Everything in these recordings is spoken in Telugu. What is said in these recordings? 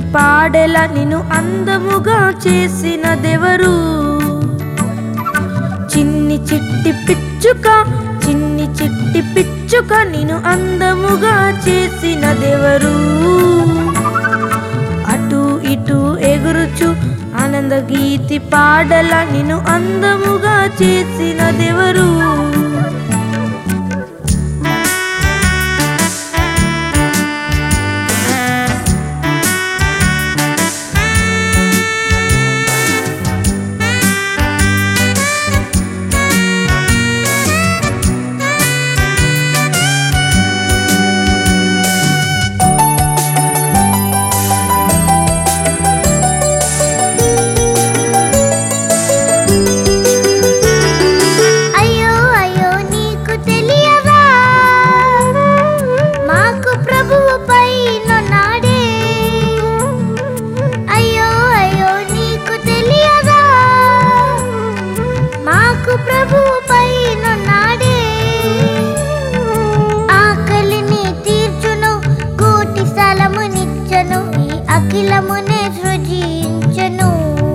పాడెలా నిన్ను అందముగా చేసిన దెవరు చిన్ని చిట్టి పిచ్చుక చిన్ని చిట్టి పిచ్చుక నిన్ను అందముగా చేసిన దెవరు అటు ఇటు ఎగురుచు ఆనంద గీతి పాడల నిన్ను అందముగా చేసిన దెవరు అయ్యో అయ్యో నీకు తెలియదా మాకు ప్రభువు పైన నాడే అయ్యో అయ్యో నీకు తెలియదా మాకు ప్రభువు పైన నాడే ఆకలిని తీర్చును కోటి స్థలమునిచ్చను ఈ అఖిలమునే సృజించను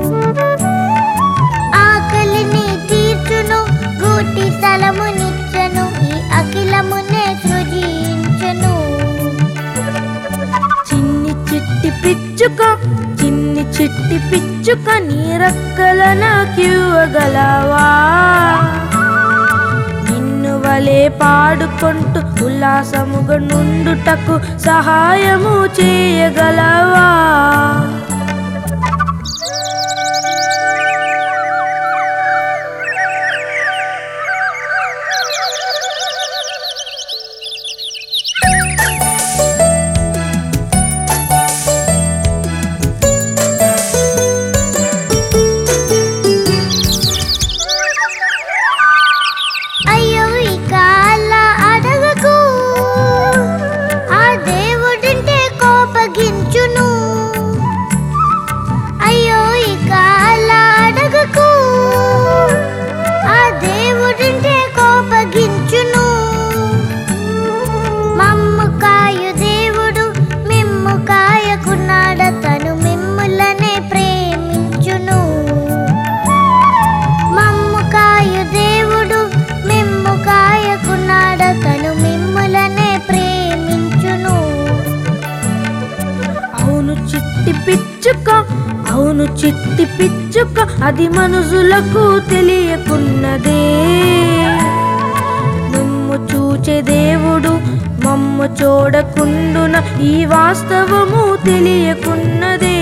ఆకలిని తీర్చును గూటి స్థలమునిచ్చను ఈ అఖిలమునే సృజించను చిన్ని చిట్టి పిచ్చుక చిన్ని చిట్టి పిచ్చుక నీ రక్కల నాకివ్వగలవా నిన్ను వలే పాడుకుంటూ ఉల్లాసముగా నుండుటకు సహాయము చేయగలవా అయ్యో ఇక అలా అడగకు ఆ దేవుడింటే కోపగించును అయ్యో ఇక అలా అడగకు ఆ దేవుడింటే కోపగించును మమ్ము కాయు దేవుడు మిమ్ము కాయకున్నాడ తను మిమ్ములనే ప్రేమించును మమ్ము కాయు దేవుడు మిమ్ము కాయకున్నాడ తను మిమ్ములనే ప్రేమించును అవును చిట్టి పిచ్చుక అవును చిట్టి పిచ్చుక అది మనుషులకు తెలియకున్నదే మమ్ము చూచే దేవుడు మమ్ము చూడకుండున ఈ వాస్తవము తెలియకున్నదే